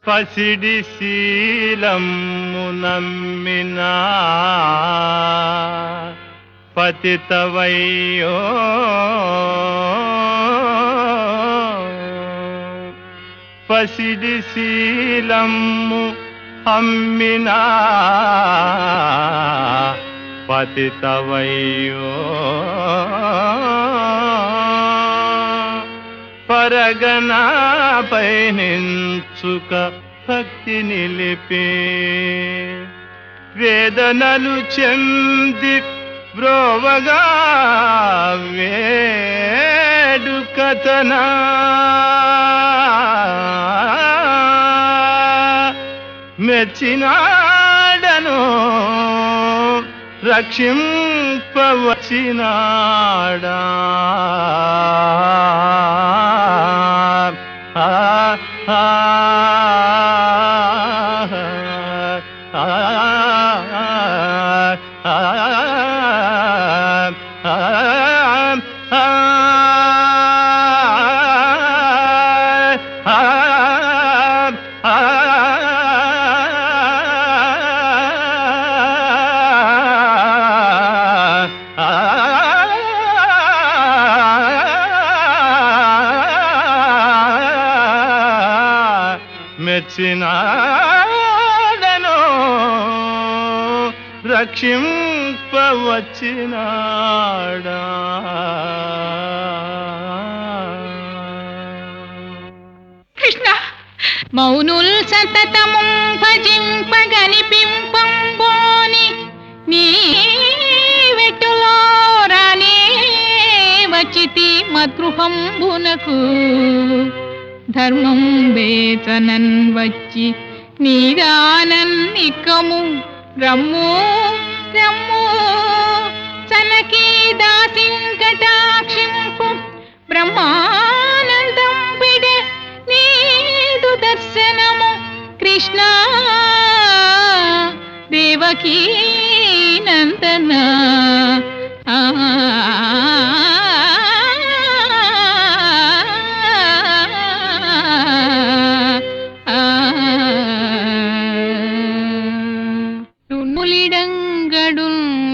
పసిడి శీలము నమ్మినా పతితవయ్యో పసిడి శీలము అమ్మినా పతితవయ్యో పరగనాపై నించుక భక్తి నిలిపి వేదనలు చెంది బ్రోవగా వేడు కథనా మెచ్చినాడను రక్షింపవచ్చినాడా ఆ, ఆ, ఆ, మెచ్చినాడను రక్షింపవచ్చినాడా కృష్ణ మౌనుల్ సతతము భజింపగనిపింపంబోని నీ వెట్టులో రానే వచితి మద్గృహంబునకు ధర్మం వేతనన్ వచ్చి నీదానన్ నిక్కము రమ్ము రమ్ము చనకీ దాసింకటాక్షింపు బ్రహ్మానందం విడే నీదు దర్శనము కృష్ణ దేవకీ నందన ఆ ములిడంగడు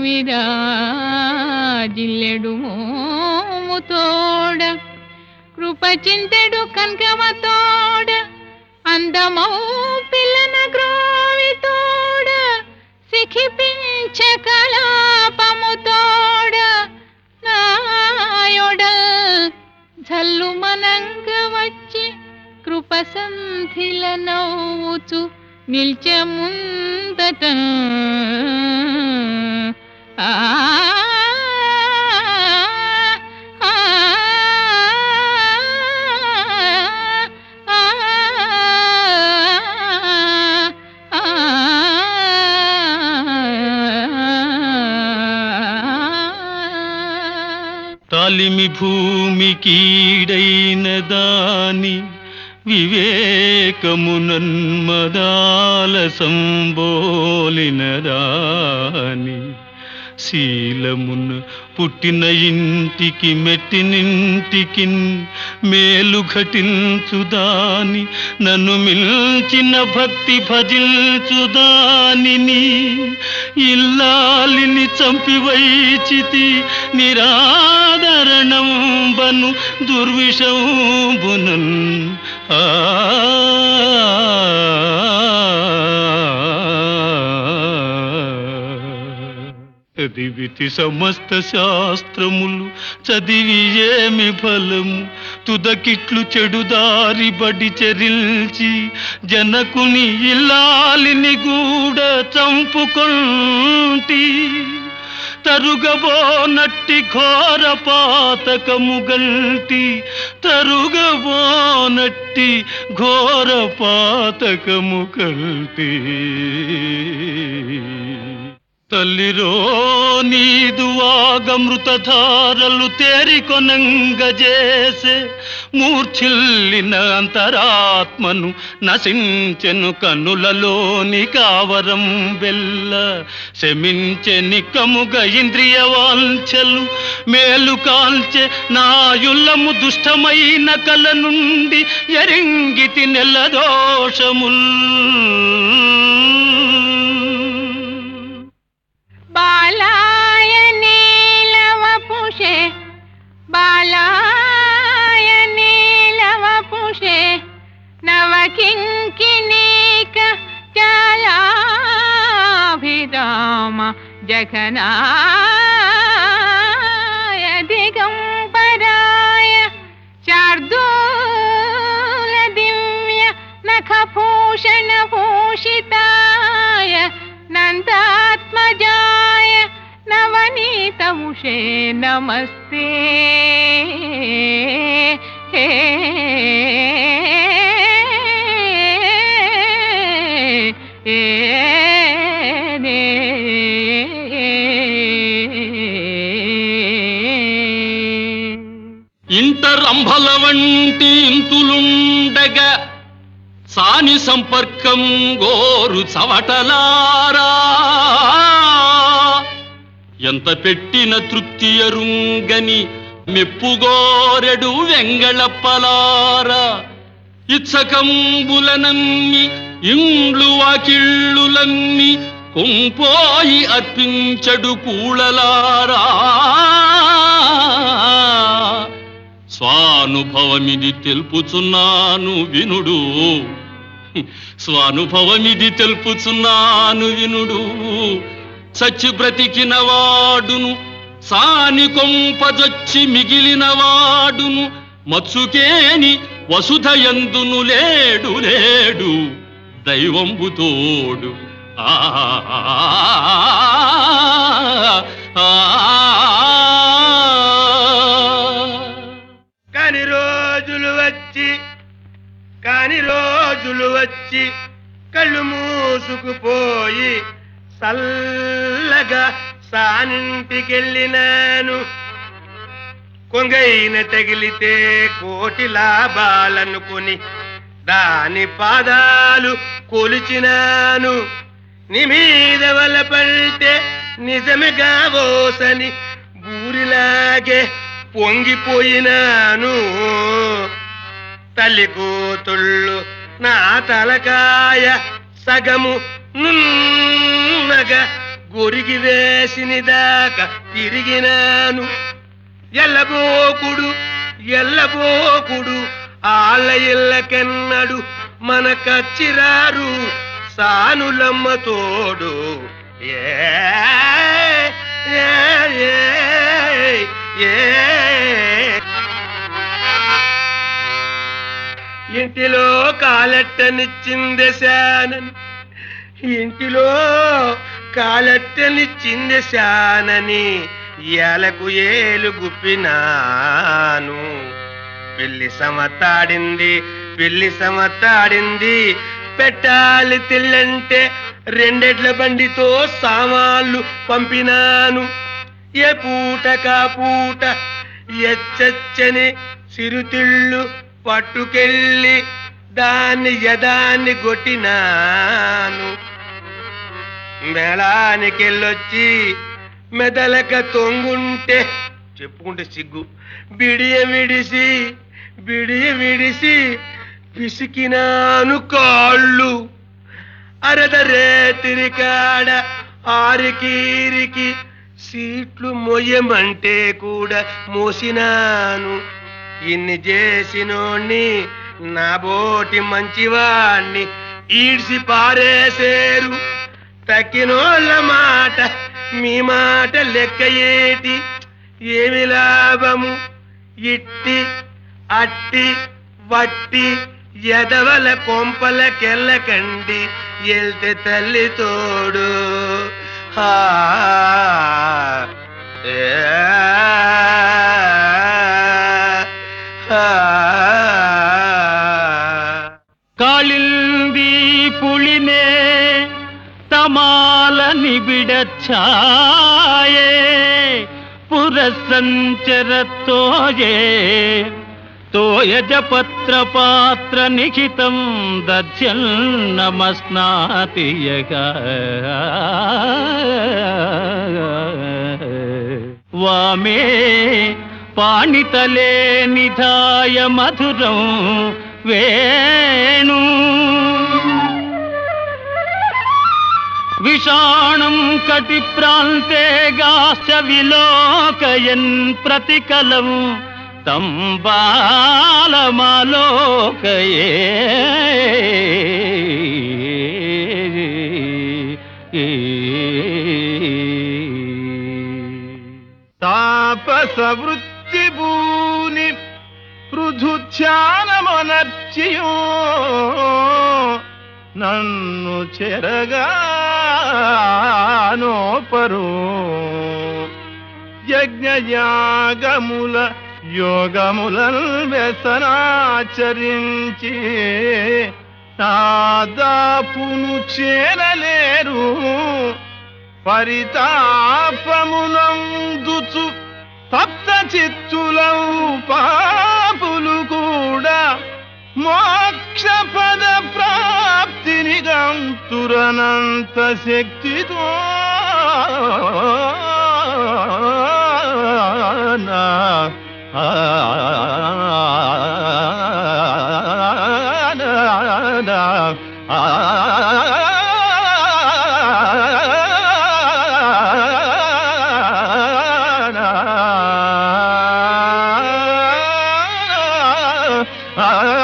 విరాజిల్లెడు మోముతోడ కృపచింతెడు కనకవతోడ అందమౌ పిల్లన గ్రోవితోడ సిఖిపించ కలాపముతోడ నాయొడ జల్లు మనంగ వచ్చి కృపసంధిల నవ్వుచు నిల్చముందట ఆ ఆ, ఆ, ఆ, తాలిమి భూమికీడైన దాని వివేకమునన్మదాల సంబోలిన దాని శీలమున పుట్టిన ఇంటికి మెట్టినింటికి మేలు ఘటించుదాని నన్ను మిల్చిన భక్తి భజించుదానిని ఇల్లాలిని చంపివైచితి నిరాదరణంబను దుర్విషంబునన్ ఆ చదివితి సమస్త శాస్త్రములు చదివి ఏమి ఫలము తుదకిట్లు చెడుదారి బడి చెరిల్చి జనకుని ఇల్లాలిని గూడ చంపుకొంటి తరుగబోనట్టి ఘోర పాతకము గల్టి తరుగబోనట్టి ఘోర పాతకము కల్టి తల్లిరో నీదు వాగమృతధారలు తేరికొనంగజేసే మూర్ఛిల్లిన అంతరాత్మను నశించెను కనులలోని కావరం వెల్ల శమించె కముగ ఇంద్రియ వాంఛలు మేలు కాల్చె నాయుల్లము దుష్టమైన కల నుండి ఎరింగితి నెల దోషముల్ బాలాయ నీలవపుషే బాలాయ నీలవపుషే నవకింకినీక చాలాభిరామ జఘనాయ దిగంబరాయ శార్దూల దివ్య నఖభూషణ భూషితాయ నందాత్మజాయ నవనీతముషే నమస్తే హే ఇంట రంభల వంటి ఇంతులుండగా సాని సంపర్కం గోరు చవటలారా ఎంత పెట్టిన తృప్తి ఎరుంగని మెప్పుగోరెడు వెంగళప్పలారా ఇచ్చకంబులనమ్మి ఇండ్లు వాకిళ్ళులమ్మి కుంపోయి అర్పించడు కూళలారా స్వానుభవమిది తెలుపుచున్నాను వినుడు స్వానుభవమిది తెలుపుచున్నాను వినుడు చచ్చి బ్రతికిన వాడును సాని కొంపజొచ్చి మిగిలిన వాడును మత్సుకేని వసుధయందును లేడు లేడు దైవంబు తోడు ఆ కాని రోజులు వచ్చి కాని రోజులు వచ్చి కళ్ళు మూసుకుపోయి చల్లగా సానింటికెళ్ళినాను కొంగైన తగిలితే కోటి లాభాలనుకుని దాని పాదాలు కొలిచినాను నీ మీద వలపడితే నిజముగా ఓసని బూరిలాగే పొంగిపోయినాను తల్లి కూతుళ్ళు నా తలకాయ సగము నున్నగా గొరిగి వేసిన దాకా తిరిగినాను ఎల్లబోకుడు ఎల్లబోకుడు ఆళ్ళ ఇళ్ళకెన్నడు మన కచ్చిరారు సానులమ్మ తోడు ఏ ఏ, ఏ, ఏ. ఇంటిలో కాలెట్టనిచ్చింది శానని ఇంటిలో కాలెట్టనిచ్చింది శానని ఏలకు ఏలు గుప్పినాను పిల్లి సమతాడింది పిల్లి సమతాడింది పెట్టాలి తిల్లంటే రెండెడ్ల బండితో సామాన్లు పంపినాను ఏ పూట కా పూట ఎచ్చచ్చని సిరుతిళ్ళు పట్టుకెళ్ళి దాన్ని యదాన్ని కొట్టినాను మేళానికెళ్ళొచ్చి మెదలక తొంగుంటే చెప్పుకుంటే సిగ్గు బిడియ విడిసి బిడియ విడిసి పిసికినాను కాళ్ళు అరద రేతిరి కాడ ఆరికీరికి సీట్లు మొయ్యమంటే కూడా మోసినాను ఇన్ని చేసినోణ్ణి నా బోటి మంచివాణ్ణి ఈడ్సి పారేసేరు తక్కినోళ్ళ మాట మీ మాట లెక్క ఏటి ఏమి లాభము ఇట్టి అట్టి వట్టి ఎదవల కొంపలకెళ్ళకండి ఎల్తే తల్లి తోడు హా ఏ, ఆ. ಕಾಳಿಂದಿ ಪುಳಿನೆ ತಮ నామాల నిబిడఛాయే పురసంచరతోయే తోయజపత్ర పాత్ర నిఖితం దధ్యన్నమస్నాతి వామే పాణితలే నిధాయ మధురం వేణు విషాణం కటి ప్రాంతే గాశ్చ విలోకయన్ ప్రతికలం తం బాలమాలోకయే తాపస వృత్తి భూని పృథుధ్యానమనర్చియో నన్ను చెరగానోపరు యజ్ఞయాగముల యోగములను వ్యసనాచరించి నాదాపును చేరలేరు పరితాపమునందుచు తప్త చిత్తులం పాపులు కూడా మోక్ష పద ప్రాప్తిని గంతురనంత శక్తితో నా ఆ ఆ